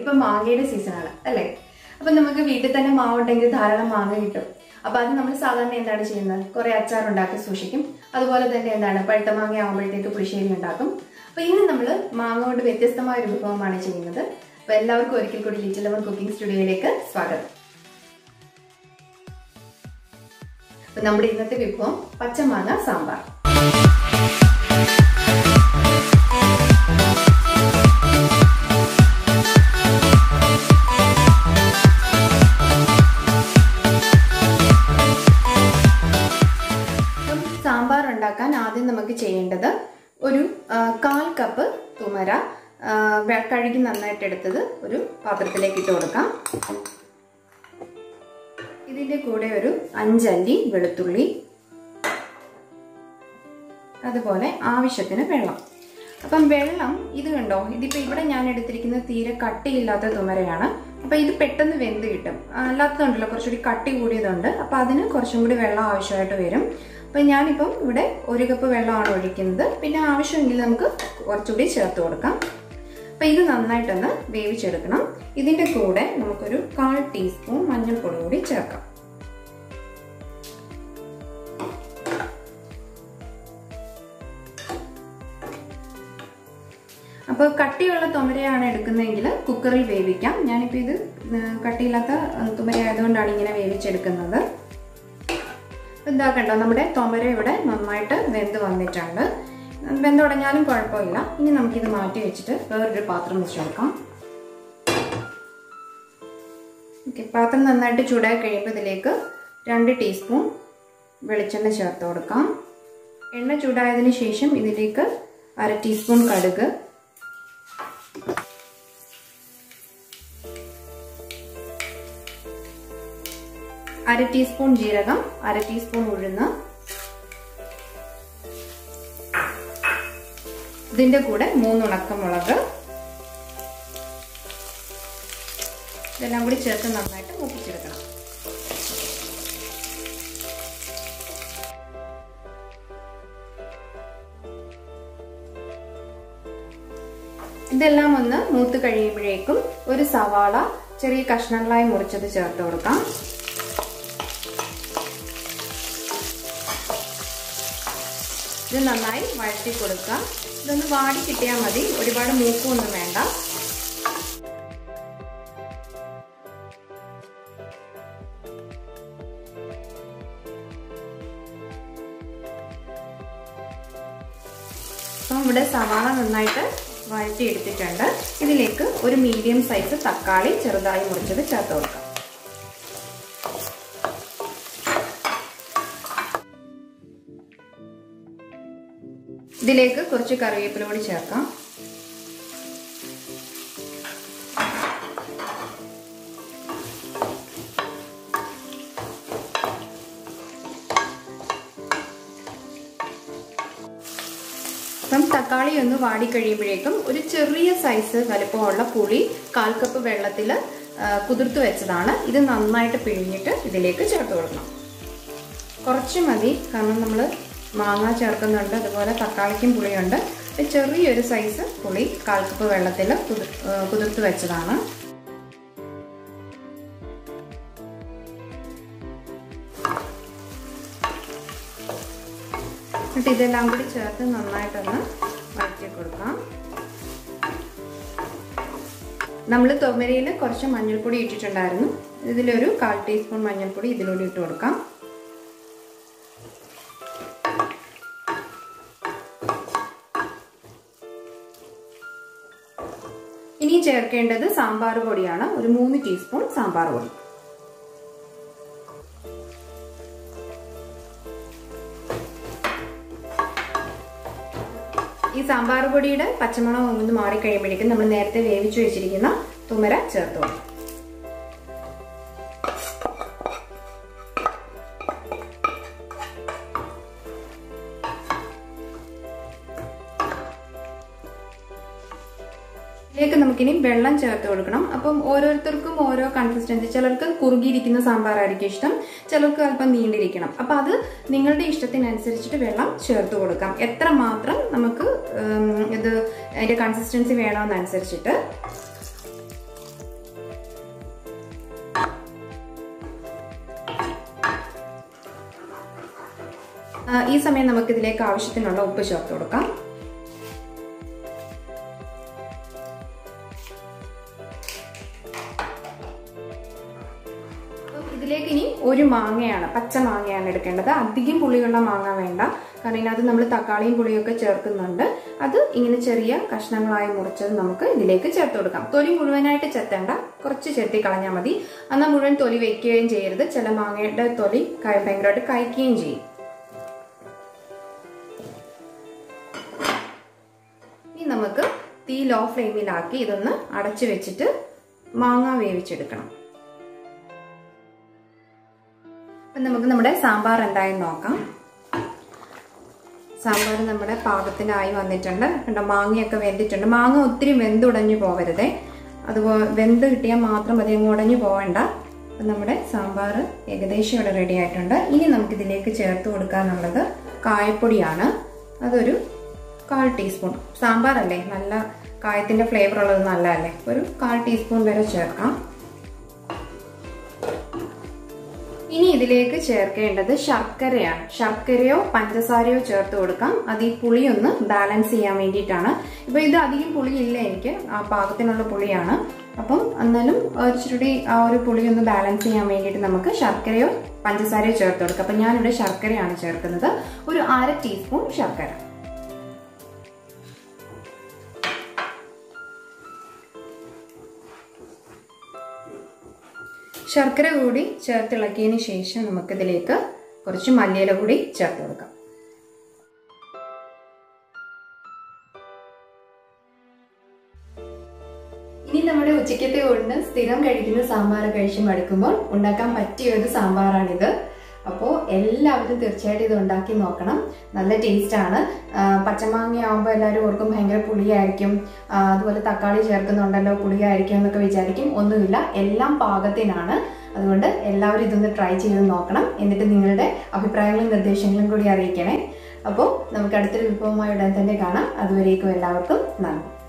ഇപ്പൊ മാങ്ങയുടെ സീസണാണ് അല്ലേ അപ്പൊ നമുക്ക് വീട്ടിൽ തന്നെ മാവുണ്ടെങ്കിൽ ധാരാളം മാങ്ങ കിട്ടും അപ്പൊ അത് നമ്മൾ സാധാരണ എന്താണ് ചെയ്യുന്നത് കുറെ അച്ചാർ ഉണ്ടാക്കി സൂക്ഷിക്കും അതുപോലെ തന്നെ എന്താണ് പഴുത്ത മാങ്ങ ആകുമ്പോഴത്തേക്ക് പുളിശ്ശേരി ഉണ്ടാക്കും അപ്പൊ ഇന്ന് നമ്മൾ മാങ്ങ കൊണ്ട് വ്യത്യസ്തമായ ഒരു വിഭവമാണ് ചെയ്യുന്നത് അപ്പൊ എല്ലാവർക്കും ഒരിക്കൽ കൂടി ലിറ്റിൽ ലെമൺ കുക്കിംഗ് സ്റ്റുഡിയോയിലേക്ക് സ്വാഗതം അപ്പൊ നമ്മുടെ ഇന്നത്തെ വിഭവം പച്ചമാങ്ങ സാമ്പാർ അപ്പം സാമ്പാർ ഉണ്ടാക്കാൻ ആദ്യം നമുക്ക് ചെയ്യേണ്ടത് ഒരു ആ, കാൽ കപ്പ് തുമര ആ, വെ- കഴുകി നന്നായിട്ട് എടുത്തത് ഒരു പാത്രത്തിലേക്ക് ഇട്ട് കൊടുക്കാം ഇതിന്റെ കൂടെ ഒരു അഞ്ചല്ലി വെളുത്തുള്ളി അതുപോലെ ആവശ്യത്തിന് വെള്ളം അപ്പം വെള്ളം ഇത് കണ്ടോ ഇതിപ്പോ ഇവിടെ ഞാൻ എടുത്തിരിക്കുന്നത് തീരെ കട്ടിയില്ലാത്ത തുമരയാണ് അപ്പൊ ഇത് പെട്ടെന്ന് വെന്ത് കിട്ടും അല്ലാത്തതുണ്ടല്ലോ കുറച്ചുകൂടി കട്ടി കൂടിയതുണ്ട് അപ്പൊ അതിന് കുറച്ചും കൂടി വെള്ളം ആവശ്യമായിട്ട് വരും അപ്പൊ ഞാനിപ്പം ഇവിടെ ഒരു കപ്പ് വെള്ളമാണ് ഒഴിക്കുന്നത് പിന്നെ ആവശ്യമെങ്കിൽ നമുക്ക് കുറച്ചുകൂടി ചേർത്ത് കൊടുക്കാം അപ്പൊ ഇത് നന്നായിട്ടൊന്ന് വേവിച്ചെടുക്കണം ഇതിന്റെ കൂടെ നമുക്കൊരു കാൽ ടീസ്പൂൺ മഞ്ഞൾപ്പൊടി കൂടി ചേർക്കാം അപ്പോൾ കട്ടിയുള്ള തുമരയാണ് എടുക്കുന്നതെങ്കിൽ കുക്കറിൽ വേവിക്കാം ഞാനിപ്പോൾ ഇത് കട്ടിയില്ലാത്ത തുമര ആയതുകൊണ്ടാണ് ഇങ്ങനെ വേവിച്ചെടുക്കുന്നത് എന്താ കണ്ടോ നമ്മുടെ തുമര ഇവിടെ നന്നായിട്ട് വെന്ത് വന്നിട്ടുണ്ട് വെന്തുടഞ്ഞാലും കുഴപ്പമില്ല ഇനി നമുക്കിത് മാറ്റി വെച്ചിട്ട് വേറൊരു പാത്രം വെച്ചെടുക്കാം ഓക്കെ പാത്രം നന്നായിട്ട് ചൂടായി കഴിയുമ്പോൾ ഇതിലേക്ക് രണ്ട് ടീസ്പൂൺ വെളിച്ചെണ്ണ ചേർത്ത് കൊടുക്കാം എണ്ണ ചൂടായതിനു ശേഷം ഇതിലേക്ക് അര ടീസ്പൂൺ കടുക് അര ടീസ്പൂൺ ജീരകം അര ടീസ്പൂൺ ഉഴുന്ന് ഇതിന്റെ കൂടെ മൂന്ന് ഉണക്കമുളക് ഇതെല്ലാം കൂടി ചേർത്ത് നന്നായിട്ട് മൂപ്പിച്ചെടുക്കണം ഇതെല്ലാം ഒന്ന് മൂത്ത് കഴിയുമ്പോഴേക്കും ഒരു സവാള ചെറിയ കഷ്ണങ്ങളായി മുറിച്ചത് ചേർത്ത് കൊടുക്കാം ഇത് നന്നായി വഴറ്റി കൊടുക്കുക ഇതൊന്ന് വാടി കിട്ടിയാൽ മതി ഒരുപാട് മൂക്കൊന്നും വേണ്ട അപ്പം ഇവിടെ സവാള നന്നായിട്ട് വഴറ്റി എടുത്തിട്ടുണ്ട് ഇതിലേക്ക് ഒരു മീഡിയം സൈസ് തക്കാളി ചെറുതായി മുറിച്ചത് ചേർത്ത് കൊടുക്കാം ഇതിലേക്ക് കുറച്ച് കറിവേപ്പില കൂടി ചേർക്കാം അപ്പം തക്കാളി ഒന്ന് വാടി കഴിയുമ്പോഴേക്കും ഒരു ചെറിയ സൈസ് വലുപ്പമുള്ള പുളി കാൽ കപ്പ് വെള്ളത്തിൽ കുതിർത്ത് വെച്ചതാണ് ഇത് നന്നായിട്ട് പിഴിഞ്ഞിട്ട് ഇതിലേക്ക് ചേർത്ത് കൊടുക്കണം കുറച്ച് മതി കാരണം നമ്മൾ മാങ്ങ ചേർക്കുന്നുണ്ട് അതുപോലെ തക്കാളിക്കും പുളിയുണ്ട് ചെറിയൊരു സൈസ് പുളി കാൽ കപ്പ് വെള്ളത്തിൽ കുതിർത്ത് വെച്ചതാണ് എന്നിട്ട് ഇതെല്ലാം കൂടി ചേർത്ത് നന്നായിട്ടൊന്ന് വഴറ്റി കൊടുക്കാം നമ്മൾ തൊമരയിൽ കുറച്ച് മഞ്ഞൾപ്പൊടി ഇട്ടിട്ടുണ്ടായിരുന്നു ഇതിലൊരു കാൽ ടീസ്പൂൺ മഞ്ഞൾപ്പൊടി ഇതിലൂടെ ഇട്ട് കൊടുക്കാം ഇനി ചേർക്കേണ്ടത് സാമ്പാർ പൊടിയാണ് ഒരു മൂന്ന് ടീസ്പൂൺ സാമ്പാർ പൊടി ഈ സാമ്പാർ പൊടിയുടെ പച്ചമണം ഒന്ന് മാറിക്കഴിയുമ്പോഴേക്കും നമ്മൾ നേരത്തെ വേവിച്ചു വെച്ചിരിക്കുന്ന തുമര ചേർത്ത് കൊടുക്കും ഇതിലേക്ക് നമുക്കിനി വെള്ളം ചേർത്ത് കൊടുക്കണം അപ്പം ഓരോരുത്തർക്കും ഓരോ കൺസിസ്റ്റൻസി ചിലർക്ക് കുറുകിയിരിക്കുന്ന സാമ്പാറായിരിക്കും ഇഷ്ടം ചിലർക്ക് അല്പം നീണ്ടിരിക്കണം അപ്പം അത് നിങ്ങളുടെ ഇഷ്ടത്തിനനുസരിച്ചിട്ട് വെള്ളം ചേർത്ത് കൊടുക്കാം എത്ര മാത്രം നമുക്ക് ഉം, ഇത് അതിന്റെ കൺസിസ്റ്റൻസി വേണമെന്നനുസരിച്ചിട്ട് ഈ സമയം നമുക്ക് ഇതിലേക്ക് ആവശ്യത്തിനുള്ള ഉപ്പ് ചേർത്ത് കൊടുക്കാം ഇതിലേക്ക് ഇനി ഒരു മാങ്ങയാണ് പച്ച മാങ്ങയാണ് എടുക്കേണ്ടത് അധികം പുളിയുള്ള മാങ്ങ വേണ്ട കാരണം ഇതിനകത്ത് നമ്മൾ തക്കാളിയും പുളിയൊക്കെ ചേർക്കുന്നുണ്ട് അത് ഇങ്ങനെ ചെറിയ കഷ്ണങ്ങളായി മുറിച്ചത് നമുക്ക് ഇതിലേക്ക് ചേർത്ത് കൊടുക്കാം തൊലി മുഴുവനായിട്ട് ചെത്തേണ്ട കുറച്ച് ചെത്തി കളഞ്ഞാൽ മതി എന്നാൽ മുഴുവൻ തൊലി വെക്കുകയും ചെയ്യരുത് ചില മാങ്ങയുടെ തൊലി ഭയങ്കരമായിട്ട് കഴിക്കുകയും ചെയ്യും ഇനി നമുക്ക് തീ ലോ ഫ്ലെയിമിലാക്കി ഇതൊന്ന് അടച്ചു വെച്ചിട്ട് മാങ്ങ വേവിച്ചെടുക്കണം അപ്പം നമുക്ക് നമ്മുടെ സാമ്പാർ എന്തായെന്ന് നോക്കാം സാമ്പാർ നമ്മുടെ പാകത്തിനായി വന്നിട്ടുണ്ട് കണ്ടോ മാങ്ങയൊക്കെ വെന്തിട്ടുണ്ട് മാങ്ങ ഒത്തിരി വെന്തുടഞ്ഞു പോവരുതേ അതുപോലെ വെന്ത് കിട്ടിയാൽ മാത്രം മതി അങ്ങ് ഉടഞ്ഞു പോവണ്ട അപ്പം നമ്മുടെ സാമ്പാർ ഏകദേശം ഇവിടെ റെഡി ആയിട്ടുണ്ട് ഇനി നമുക്കിതിലേക്ക് ചേർത്ത് കൊടുക്കാനുള്ളത് കായപ്പൊടിയാണ് അതൊരു കാൽ ടീസ്പൂൺ സാമ്പാറല്ലേ നല്ല കായത്തിൻ്റെ ഫ്ലേവർ ഉള്ളത് നല്ലതല്ലേ ഒരു കാൽ ടീസ്പൂൺ വരെ ചേർക്കാം ഇനി ഇതിലേക്ക് ചേർക്കേണ്ടത് ശർക്കരയാണ് ശർക്കരയോ പഞ്ചസാരയോ ചേർത്ത് കൊടുക്കാം അത് ഈ പുളി ഒന്ന് ബാലൻസ് ചെയ്യാൻ വേണ്ടിയിട്ടാണ് ഇപ്പൊ ഇത് അധികം പുളി ഇല്ല എനിക്ക് ആ പാകത്തിനുള്ള പുളിയാണ് അപ്പം എന്നാലും ഇച്ചിരി ആ ഒരു പുളി ഒന്ന് ബാലൻസ് ചെയ്യാൻ വേണ്ടിയിട്ട് നമുക്ക് ശർക്കരയോ പഞ്ചസാരയോ ചേർത്ത് കൊടുക്കാം അപ്പം ഞാനിവിടെ ശർക്കരയാണ് ചേർക്കുന്നത് ഒരു അര ടീസ്പൂൺ ശർക്കര ശർക്കര കൂടി ചേർത്തിളക്കിയതിന് ശേഷം നമുക്കിതിലേക്ക് കുറച്ച് മല്ലിയില കൂടി ചേർത്ത് കൊടുക്കാം ഇനി നമ്മുടെ ഉച്ചക്കത്തെ ഊണിന് സ്ഥിരം കഴിക്കുന്ന സാമ്പാർ കഴിച്ച് മടുക്കുമ്പോൾ ഉണ്ടാക്കാൻ പറ്റിയ ഒരു സാമ്പാറാണിത് അപ്പോൾ എല്ലാവരും തീർച്ചയായിട്ടും ഇത് ഉണ്ടാക്കി നോക്കണം നല്ല ടേസ്റ്റ് ആണ് പച്ചമാങ്ങ ആകുമ്പോൾ എല്ലാവരും ഓർക്കും ഭയങ്കര പുളിയായിരിക്കും അതുപോലെ തക്കാളി ചേർക്കുന്നുണ്ടല്ലോ പുളിയായിരിക്കും എന്നൊക്കെ വിചാരിക്കും ഒന്നുമില്ല എല്ലാം പാകത്തിനാണ് അതുകൊണ്ട് എല്ലാവരും ഇതൊന്ന് ട്രൈ ചെയ്ത് നോക്കണം എന്നിട്ട് നിങ്ങളുടെ അഭിപ്രായങ്ങളും നിർദ്ദേശങ്ങളും കൂടി അറിയിക്കണേ അപ്പോൾ നമുക്ക് അടുത്തൊരു വിഭവമായി ഉടൻ തന്നെ കാണാം അതുവരേക്കും എല്ലാവർക്കും നന്ദി